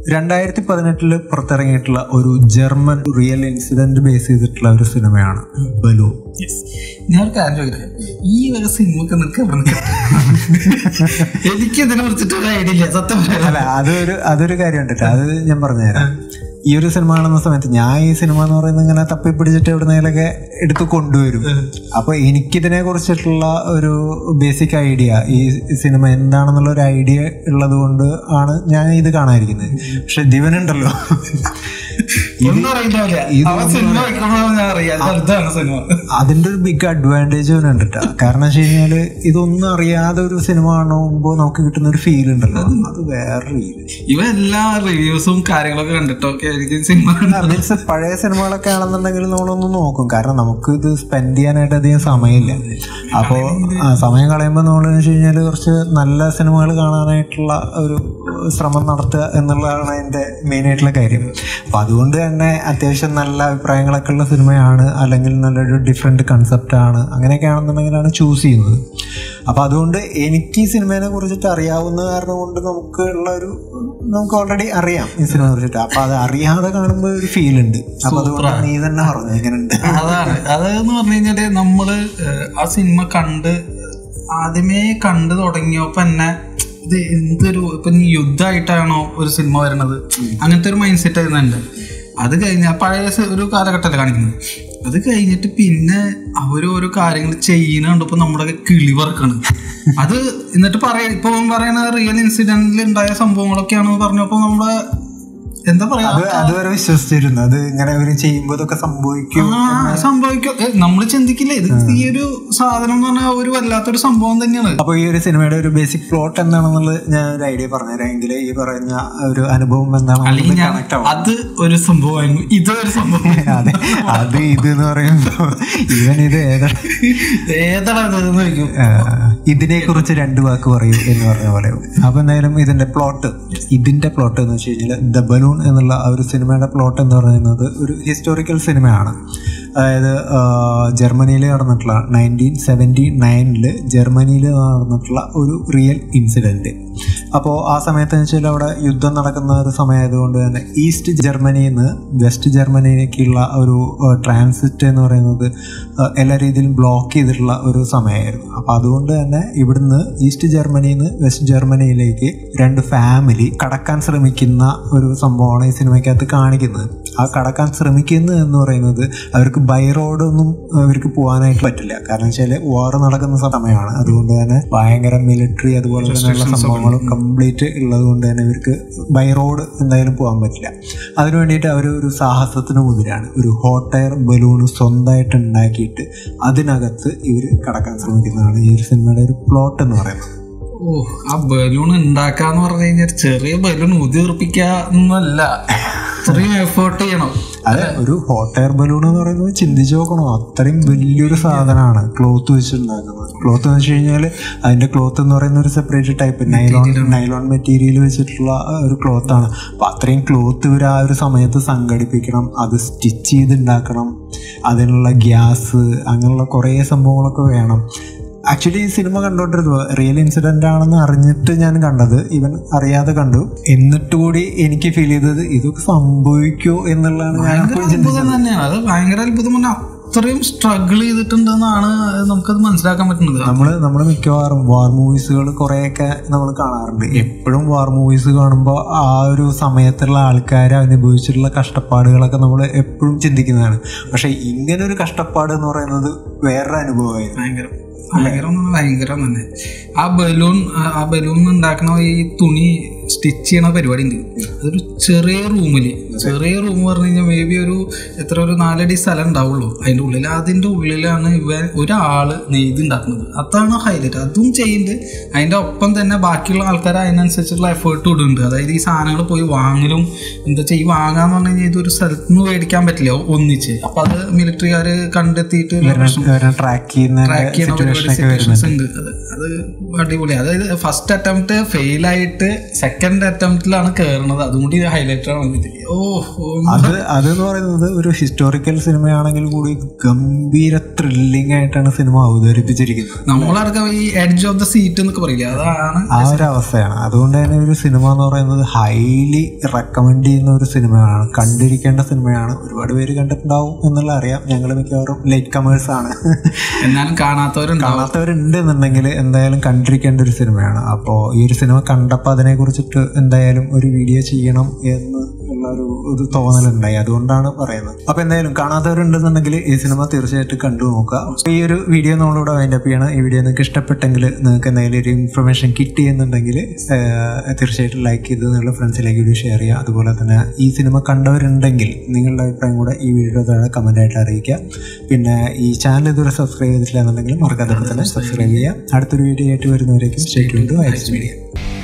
രണ്ടായിരത്തി പതിനെട്ടില് പുറത്തിറങ്ങിയിട്ടുള്ള ഒരു German real incident base ചെയ്തിട്ടുള്ള ഒരു സിനിമയാണ് ബലൂൺ ഞാൻ ഒരു കാര്യം ചോദിക്കട്ടെ ഈ വക സിനിമക്ക് നിനക്ക് എവിടെ നിന്ന് കിട്ടും? എനിക്ക് ഇതിനെ കുറിച്ചിട്ട് ഒരു ഐഡിയ ഇല്ല സത്യം പറയാം അല്ല അതൊരു അതൊരു കാര്യം ഉണ്ടല്ലോ അത് ഞാൻ പറഞ്ഞുതരാം ഈ ഒരു സിനിമ കാണുന്ന സമയത്ത് ഞാൻ ഈ സിനിമ എന്ന് പറയുന്നത് ഇങ്ങനെ തപ്പി പിടിച്ചിട്ട് എവിടുന്നേലൊക്കെ എടുത്ത് കൊണ്ടുവരും അപ്പൊ എനിക്കിതിനെ കുറിച്ചിട്ടുള്ള ഒരു ബേസിക് ഐഡിയ ഈ സിനിമ എന്താണെന്നുള്ള ഒരു ഐഡിയ ഉള്ളത് കൊണ്ട് ആണ് ഞാൻ ഇത് കാണാതിരിക്കുന്നത് പക്ഷെ ദിവനുണ്ടല്ലോ ഒന്നും അറിയില്ല അവൻ സിനിമ വെക്കണോ ഞാൻ അറിയാം ഇതാണ് സിനിമ അതിന്റെ ഒരു ബിഗ് അഡ്വാൻറ്റേജ് തന്നെ ഉണ്ട് ട്ടോ. കാരണം വെച്ച് കഴിഞ്ഞാല് ഇതൊന്നും അറിയാതെ ഒരു സിനിമ കാണുമ്പോൾ നമുക്ക് കിട്ടുന്ന ഒരു ഫീൽ ഉണ്ടല്ലോ അത് വേറെ ഫീല് ഇവ എല്ലാ റിവ്യൂസും കാര്യങ്ങളൊക്കെ കണ്ടിട്ടൊക്കെ ആയിരിക്കും സിനിമ മീൻസ് പഴയ സിനിമകളൊക്കെ ആണെന്നുണ്ടെങ്കിൽ നമ്മളൊന്ന് നോക്കും കാരണം നമുക്ക് ഇത് സ്പെൻഡ് ചെയ്യാനായിട്ട് അധികം സമയമില്ല അപ്പോൾ സമയം കളയുമ്പോൾ നമ്മൾ വെച്ച് കഴിഞ്ഞാൽ കുറച്ച് നല്ല സിനിമകൾ കാണാനായിട്ടുള്ള ഒരു ശ്രമം നടത്തുക എന്നുള്ളതാണ് അതിൻ്റെ മെയിൻ ആയിട്ടുള്ള കാര്യം അപ്പം അതുകൊണ്ട് തന്നെ അത്യാവശ്യം നല്ല അഭിപ്രായങ്ങളൊക്കെ ഉള്ള സിനിമയാണ് അല്ലെങ്കിൽ നല്ലൊരു ഡിഫറെൻറ്റ് കൺസെപ്റ്റാണ് അങ്ങനെയൊക്കെ ആണെന്നുണ്ടെങ്കിലാണ് ചൂസ് ചെയ്യുന്നത് അപ്പം അതുകൊണ്ട് എനിക്ക് ഈ സിനിമയെ കുറിച്ചിട്ട് അറിയാവുന്ന കാരണം കൊണ്ട് നമുക്ക് ഉള്ള ഒരു നമുക്ക് ഓൾറെഡി അറിയാം ഈ സിനിമയെ കുറിച്ചിട്ട് അപ്പം അത് അറിയാതെ കാണുമ്പോൾ ഒരു ഫീൽ ഉണ്ട് അപ്പം അതുകൊണ്ട് നീ തന്നെ പറഞ്ഞു എങ്ങനെയുണ്ട് അതാണ് അതെന്ന് പറഞ്ഞു കഴിഞ്ഞാല് നമ്മള് ഏഹ്, ആ സിനിമ കണ്ട് ആദ്യമേ കണ്ടു തുടങ്ങിയപ്പോ തന്നെ ഇത് എന്തൊരു ഇപ്പൊ നീ യുദ്ധമായിട്ടാണോ ഒരു സിനിമ വരണത് അങ്ങനത്തെ ഒരു മൈൻഡ് സെറ്റ് ആയിരുന്നു എൻ്റെ അത് കഴിഞ്ഞ ആ പഴയ സ- ഒരു കാലഘട്ടമല്ലേ കാണിക്കുന്നത് അത് കഴിഞ്ഞിട്ട് പിന്നെ അവർ ഓരോ കാര്യങ്ങൾ ചെയ്യുന്ന കണ്ടപ്പോ നമ്മുടെ കിളി വറക്കാണ് അത് എന്നിട്ട് പറയാ ഇപ്പൊ അവൻ പറയണ റിയൽ ഇൻസിഡന്റിൽ ഉണ്ടായ സംഭവങ്ങളൊക്കെയാണെന്ന് പറഞ്ഞപ്പോ നമ്മുടെ എന്താ പറയാ അത് അതുവരെ വിശ്വസിച്ചിരുന്നു അത് ഇങ്ങനെ അവർ ചെയ്യുമ്പോൾ ഇതൊക്കെ സംഭവിക്കും ആ സംഭവിക്കും നമ്മൾ ചിന്തിക്കില്ലേ ഇത് ഈ ഒരു സാധനം എന്ന് പറഞ്ഞാൽ ഒരു വല്ലാത്തൊരു സംഭവം തന്നെയാണ് അപ്പോൾ ഈ ഒരു സിനിമയുടെ ഒരു ബേസിക് പ്ലോട്ട് എന്താണെന്നുള്ളത് ഞാൻ ഒരു ഐഡിയ പറഞ്ഞുതരാം എങ്കിൽ ഈ പറയുന്ന ഒരു അനുഭവം അല്ലെങ്കിൽ എന്താണെന്നുള്ളത് ഞാൻ കണക്ട് ആവും അത് ഒരു സംഭവമായിരുന്നു ഇത് ഒരു സംഭവം അതെ അത് ഇത് എന്ന് പറയുമ്പോൾ ഇവൻ ഇത് ഏതാ ഏതാണ് ഇതെന്ന് ചോദിക്കും ഇതിനെ കുറിച്ച് രണ്ട് വാക്ക് പറയൂ എന്ന് പറഞ്ഞ പോലെ അപ്പൊ എന്തായാലും ഇതിന്റെ പ്ലോട്ട് ഇതിന്റെ പ്ലോട്ട് എന്ന് വെച്ച് കഴിഞ്ഞാൽ ദ ബലൂൺ എന്നുള്ള ആ ഒരു സിനിമയുടെ പ്ലോട്ട് എന്ന് പറയുന്നത് ഒരു ഹിസ്റ്റോറിക്കൽ സിനിമയാണ് അതായത് ആ, ജർമ്മനിയിൽ നടന്നിട്ടുള്ള നയൻറ്റീൻ സെവൻറ്റി നയനില് ജർമ്മനിയിൽ നടന്നിട്ടുള്ള ഒരു റിയൽ ഇൻസിഡന്റ് അപ്പോൾ ആ സമയത്ത് എന്ന് വെച്ചാൽ അവിടെ യുദ്ധം നടക്കുന്ന ഒരു സമയമായതുകൊണ്ട് തന്നെ ഈസ്റ്റ് ജർമ്മനിയിൽ നിന്ന് വെസ്റ്റ് ജർമ്മനിയിലേക്കുള്ള ഒരു ട്രാൻസിറ്റ് എന്ന് പറയുന്നത് ആ, എല്ലാ രീതിയിലും ബ്ലോക്ക് ചെയ്തിട്ടുള്ള ഒരു സമയമായിരുന്നു അപ്പോൾ അതുകൊണ്ട് തന്നെ ഇവിടുന്ന് ഈസ്റ്റ് ജർമ്മനിയിൽ നിന്ന് വെസ്റ്റ് ജർമ്മനിയിലേക്ക് രണ്ട് ഫാമിലി കടക്കാൻ ശ്രമിക്കുന്ന ഒരു സംഭവമാണ് ഈ സിനിമയ്ക്കകത്ത് കാണിക്കുന്നത് ആ കടക്കാൻ ശ്രമിക്കുന്നത് എന്ന് പറയുന്നത് അവർക്ക് ബൈ റോഡൊന്നും അവർക്ക് പോകാനായിട്ട് പറ്റില്ല കാരണം വെച്ചാൽ വാർ നടക്കുന്ന സമയമാണ് അതുകൊണ്ട് തന്നെ ഭയങ്കര മിലിറ്ററി അതുപോലെ തന്നെയുള്ള സംഭവങ്ങളും കംപ്ലീറ്റ് ഉള്ളത് കൊണ്ട് തന്നെ ഇവർക്ക് ബൈ റോഡ് എന്തായാലും പോകാൻ പറ്റില്ല അതിനു വേണ്ടിയിട്ട് അവർ ഒരു സാഹസത്തിന് മുതിരാണ് ഒരു ഹോട്ട് എയർ ബലൂൺ സ്വന്തമായിട്ട് ഉണ്ടാക്കിയിട്ട് അതിനകത്ത് ഇവർ കടക്കാൻ ശ്രമിക്കുന്നതാണ് ഈ ഒരു സിനിമയുടെ ഒരു പ്ലോട്ട് എന്ന് പറയുന്നത് ഓ ആ ബലൂൺ ഉണ്ടാക്കാന്ന് പറഞ്ഞു കഴിഞ്ഞാൽ ചെറിയ ബലൂൺ ഉതിർപ്പിക്കുക എന്നല്ല ഇത്രയും എഫേർട്ട് ചെയ്യണം അതെ ഒരു ഹോട്ട് എയർ ബലൂൺ എന്ന് പറയുന്നത് ചിന്തിച്ചു നോക്കണോ അത്രയും വലിയൊരു സാധനമാണ് ക്ലോത്ത് വെച്ചുണ്ടാക്കുന്നത് ക്ലോത്ത് എന്ന് വെച്ച് കഴിഞ്ഞാൽ അതിന്റെ ക്ലോത്ത് എന്ന് പറയുന്ന ഒരു separate type nylon nylon material വെച്ചിട്ടുള്ള ഒരു ക്ലോത്ത് ആണ് അപ്പൊ അത്രയും ക്ലോത്ത് ഇവർ ആ ഒരു സമയത്ത് സംഘടിപ്പിക്കണം അത് സ്റ്റിച്ച് ചെയ്ത് ഉണ്ടാക്കണം അതിനുള്ള ഗ്യാസ് അങ്ങനെയുള്ള കുറേ സംഭവങ്ങളൊക്കെ വേണം ആക്ച്വലി ഈ സിനിമ കണ്ടോണ്ടിരുന്നു റിയൽ ഇൻസിഡന്റ് ആണെന്ന് അറിഞ്ഞിട്ട് ഞാൻ കണ്ടത് ഇവൻ അറിയാതെ കണ്ടു എന്നിട്ട് കൂടി എനിക്ക് ഫീൽ ചെയ്തത് ഇതൊക്കെ സംഭവിക്കോ എന്നുള്ളതാണ് ഞാൻ ഭയങ്കര അപ്പോൾ അത്ഭുതം തന്നെയാണ് അത് ഭയങ്കര അത്ഭുതം പറഞ്ഞാൽ അത്രയും സ്ട്രഗിൾ ചെയ്തിട്ടുണ്ടെന്നാണ് നമുക്കത് മനസ്സിലാക്കാൻ പറ്റുന്നത് നമ്മള് നമ്മൾ മിക്കവാറും വാർ മൂവീസുകൾ കുറേയൊക്കെ നമ്മൾ കാണാറുണ്ട് എപ്പോഴും വാർ മൂവീസ് കാണുമ്പോൾ ആ ഒരു സമയത്തുള്ള ആൾക്കാർ അനുഭവിച്ചിട്ടുള്ള കഷ്ടപ്പാടുകളൊക്കെ നമ്മൾ എപ്പോഴും ചിന്തിക്കുന്നതാണ് പക്ഷെ ഇങ്ങനെ ഒരു കഷ്ടപ്പാട് എന്ന് പറയുന്നത് വേറൊരു അനുഭവമായിരുന്നു ഭയങ്കരം ഭയങ്കരം എന്ന് പറഞ്ഞാൽ ഭയങ്കരം തന്നെ ആ ബലൂൺ ആ ബലൂൺ ഉണ്ടാക്കണ ഈ തുണി സ്റ്റിച്ച് ചെയ്യണ പരിപാടി ഉണ്ട് അതൊരു ചെറിയ റൂമില് ചെറിയ റൂം പറഞ്ഞു കഴിഞ്ഞാൽ മേ ബി ഒരു എത്ര ഒരു നാലടി സ്ഥലം ഉണ്ടാവുള്ളൂ അതിന്റെ ഉള്ളിൽ അതിന്റെ ഉള്ളിലാണ് ഇവൻ ഒരാള് നെയ്ത് ഉണ്ടാക്കുന്നത് അതാണ് ഹൈലൈറ്റ് അതും ചെയ്യുന്നുണ്ട് അതിന്റെ ഒപ്പം തന്നെ ബാക്കിയുള്ള ആൾക്കാർ അതിനനുസരിച്ചുള്ള എഫേർട്ട് ഇടുന്നുണ്ട് അതായത് ഈ സാധനങ്ങൾ പോയി വാങ്ങലും എന്താ വെച്ചാൽ ഈ വാങ്ങാന്ന് പറഞ്ഞു കഴിഞ്ഞാൽ ഇതൊരു സ്ഥലത്ത് നിന്ന് മേടിക്കാൻ പറ്റില്ല ഒന്നിച്ച് അപ്പൊ അത് മിലിറ്ററിക്കാര് കണ്ടെത്തിയിട്ട് ട്രാക്ക് ചെയ്യുന്ന ട്രാക്ക് ചെയ്യുന്ന സിറ്റുവേഷൻ പരിപാടി situations ഉണ്ട് അത് അത് അടിപൊളി അതായത് ഫസ്റ്റ് അറ്റംപ്റ്റ് ഫെയിൽ ആയിട്ട് സെക്കൻഡ് സെക്കൻഡ് അറ്റംപ്റ്റിലാണ് കയറുന്നത് അതുകൊണ്ട് ഇത് ഹൈലൈറ്റ് ആണ് ഇത്. ഓ ഓ, അത് അതെന്ന് പറയുന്നത് ഒരു ഹിസ്റ്റോറിക്കൽ സിനിമയാണെങ്കിൽ കൂടി ഗംഭീര ത്രില്ലിംഗ് ആയിട്ടാണ് സിനിമ അവതരിപ്പിച്ചിരിക്കുന്നത് നമ്മളടക്കം ഈ എഡ്ജ് ഓഫ് ദ സീറ്റ് എന്നൊക്കെ പറയില്ലേ അതാണ് ആ ഒരു അവസ്ഥയാണ് അതുകൊണ്ട് തന്നെ ഒരു സിനിമ എന്ന് പറയുന്നത് ഹൈലി റെക്കമെൻഡ് ചെയ്യുന്ന ഒരു സിനിമയാണ് കണ്ടിരിക്കേണ്ട സിനിമയാണ് ഒരുപാട് പേര് കണ്ടിട്ടുണ്ടാവും എന്നുള്ള അറിയാം ഞങ്ങൾ മിക്കവാറും ലേറ്റ് കമേഴ്സ് ആണ് എന്നാലും കാണാത്തവരുണ്ടാവും കാണാത്തവരുണ്ട് എന്നുണ്ടെങ്കിൽ എന്തായാലും കണ്ടിരിക്കേണ്ട ഒരു സിനിമയാണ് അപ്പോൾ ഈ ഒരു സിനിമ കണ്ടപ്പോൾ അതിനെ കുറിച്ചിട്ട് എന്തായാലും ഒരു വീഡിയോ ചെയ്യണം എന്ന് ഉള്ള ഒരു ഇത് തോന്നലുണ്ടായി അതുകൊണ്ടാണ് പറയുന്നത് അപ്പോൾ എന്തായാലും കാണാത്തവരുണ്ടെന്നുണ്ടെങ്കിൽ ഈ സിനിമ തീർച്ചയായിട്ടും കണ്ടു നോക്കുക അപ്പോൾ ഈ ഒരു വീഡിയോ നമ്മളിവിടെ വൈൻഡപ്പ് ചെയ്യണം ഈ വീഡിയോ നിങ്ങൾക്ക് ഇഷ്ടപ്പെട്ടെങ്കിൽ നിങ്ങൾക്ക് എന്തെങ്കിലും ഒരു ഇൻഫർമേഷൻ കിട്ടിയെന്നുണ്ടെങ്കിൽ തീർച്ചയായിട്ടും ലൈക്ക് ചെയ്ത് നിങ്ങളുടെ ഫ്രണ്ട്സിലേക്ക് വീഡിയോ ഷെയർ ചെയ്യുക അതുപോലെ തന്നെ ഈ സിനിമ കണ്ടവരുണ്ടെങ്കിൽ നിങ്ങളുടെ അഭിപ്രായം കൂടെ ഈ വീഡിയോ താഴെ കമൻ്റ് ആയിട്ട് അറിയിക്കുക പിന്നെ ഈ ചാനൽ ഇതുവരെ സബ്സ്ക്രൈബ് ചെയ്തിട്ടില്ല എന്നുണ്ടെങ്കിൽ മറക്കാതെ തന്നെ സബ്സ്ക്രൈബ് ചെയ്യുക അടുത്തൊരു വീഡിയോ ആയിട്ട് വരുന്നവരേക്കും സ്റ്റേറ്റ് ടു ഐസ് മീഡിയ